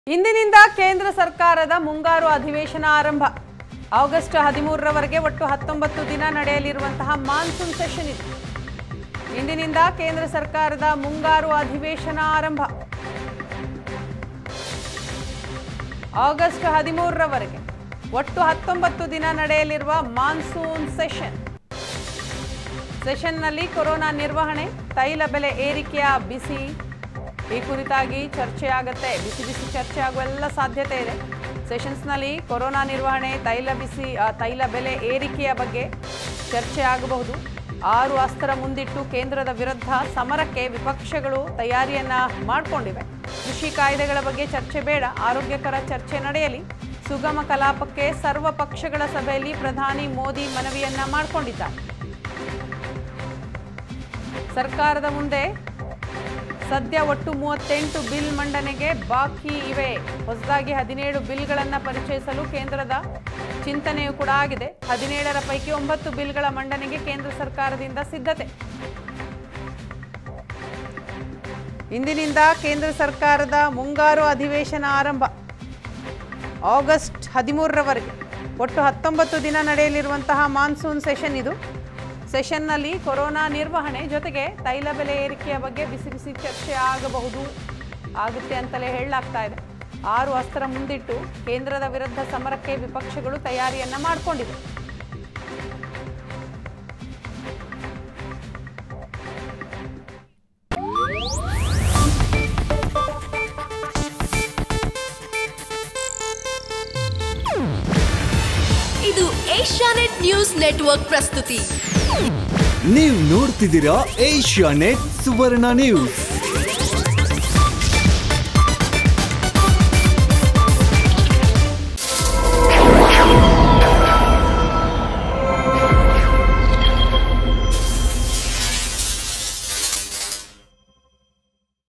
ಇಂದಿನಿಂದ ಕೇಂದ್ರ ಸರ್ಕಾರದ ಮುಂಗಾರು ಅಧಿವೇಶನ ಆರಂಭ ಆಗಸ್ಟ್ ಹದಿಮೂರರವರೆಗೆ ಒಟ್ಟು ಹತ್ತೊಂಬತ್ತು ದಿನ ನಡೆಯಲಿರುವಂತಹ ಮಾನ್ಸೂನ್ ಸೆಷನ್ ಇದು ಇಂದಿನಿಂದ ಕೇಂದ್ರ ಸರ್ಕಾರದ ಮುಂಗಾರು ಅಧಿವೇಶನ ಆರಂಭ ಆಗಸ್ಟ್ ಹದಿಮೂರರವರೆಗೆ ಒಟ್ಟು ಹತ್ತೊಂಬತ್ತು ದಿನ ನಡೆಯಲಿರುವ ಮಾನ್ಸೂನ್ ಸೆಷನ್ ಸೆಷನ್ನಲ್ಲಿ ಕೊರೋನಾ ನಿರ್ವಹಣೆ ತೈಲ ಬೆಲೆ ಏರಿಕೆಯ ಬಿಸಿ ಈ ಕುರಿತಾಗಿ ಚರ್ಚೆ ಆಗುತ್ತೆ ಬಿಸಿ ಬಿಸಿ ಚರ್ಚೆ ಆಗುವ ಎಲ್ಲ ಸಾಧ್ಯತೆ ಇದೆ ಸೆಷನ್ಸ್ನಲ್ಲಿ ಕೊರೋನಾ ನಿರ್ವಹಣೆ ತೈಲ ಬಿಸಿ ಆ, ತೈಲ ಬೆಲೆ ಏರಿಕೆಯ ಬಗ್ಗೆ ಚರ್ಚೆ ಆಗಬಹುದು ಆರು ಅಸ್ತ್ರ ಮುಂದಿಟ್ಟು ಕೇಂದ್ರದ ವಿರುದ್ಧ ಸಮರಕ್ಕೆ ವಿಪಕ್ಷಗಳು ತಯಾರಿಯನ್ನ ಮಾಡಿಕೊಂಡಿವೆ ಕೃಷಿ ಕಾಯ್ದೆಗಳ ಬಗ್ಗೆ ಚರ್ಚೆ ಬೇಡ ಆರೋಗ್ಯಕರ ಚರ್ಚೆ ನಡೆಯಲಿ ಸುಗಮ ಕಲಾಪಕ್ಕೆ ಸರ್ವ ಪಕ್ಷಗಳ ಸಭೆಯಲ್ಲಿ ಪ್ರಧಾನಿ ಮೋದಿ ಮನವಿಯನ್ನ ಮಾಡಿಕೊಂಡಿದ್ದಾರೆ ಸರ್ಕಾರದ ಮುಂದೆ ಸದ್ಯ ಒಟ್ಟು ಮೂವತ್ತೆಂಟು ಬಿಲ್ ಮಂಡನೆಗೆ ಬಾಕಿ ಇವೆ ಹೊಸದಾಗಿ ಹದಿನೇಳು ಬಿಲ್ಗಳನ್ನು ಪರಿಚಯಿಸಲು ಕೇಂದ್ರದ ಚಿಂತನೆಯೂ ಕೂಡ ಆಗಿದೆ ಹದಿನೇಳರ ಪೈಕಿ ಒಂಬತ್ತು ಬಿಲ್ಗಳ ಮಂಡನೆಗೆ ಕೇಂದ್ರ ಸರ್ಕಾರದಿಂದ ಸಿದ್ಧತೆ ಇಂದಿನಿಂದ ಕೇಂದ್ರ ಸರ್ಕಾರದ ಮುಂಗಾರು ಅಧಿವೇಶನ ಆರಂಭ ಆಗಸ್ಟ್ ಹದಿಮೂರರವರೆಗೆ ಒಟ್ಟು ಹತ್ತೊಂಬತ್ತು ದಿನ ನಡೆಯಲಿರುವಂತಹ ಮಾನ್ಸೂನ್ ಸೆಷನ್ ಇದು ಸೆಷನ್ನಲ್ಲಿ ಕೊರೋನಾ ನಿರ್ವಹಣೆ ಜೊತೆಗೆ ತೈಲ ಬೆಲೆ ಏರಿಕೆಯ ಬಗ್ಗೆ ಬಿಸಿ ಬಿಸಿ ಚರ್ಚೆ ಆಗಬಹುದು ಆಗುತ್ತೆ ಅಂತಲೇ ಹೇಳಲಾಗ್ತಾ ಇದೆ ಆರು ಅಸ್ತ್ರ ಮುಂದಿಟ್ಟು ಕೇಂದ್ರದ ವಿರುದ್ಧ ಸಮರಕ್ಕೆ ವಿಪಕ್ಷಗಳು ತಯಾರಿಯನ್ನ ಮಾಡಿಕೊಂಡಿದೆ ಇದು ಏಷ್ಯಾನೆಟ್ ನ್ಯೂಸ್ ನೆಟ್ವರ್ಕ್ ಪ್ರಸ್ತುತಿ ನೀವು ನೋಡ್ತಿದ್ದೀರಾ ಏಷ್ಯಾ ನೆಟ್ ಸುವರ್ಣ ನ್ಯೂಸ್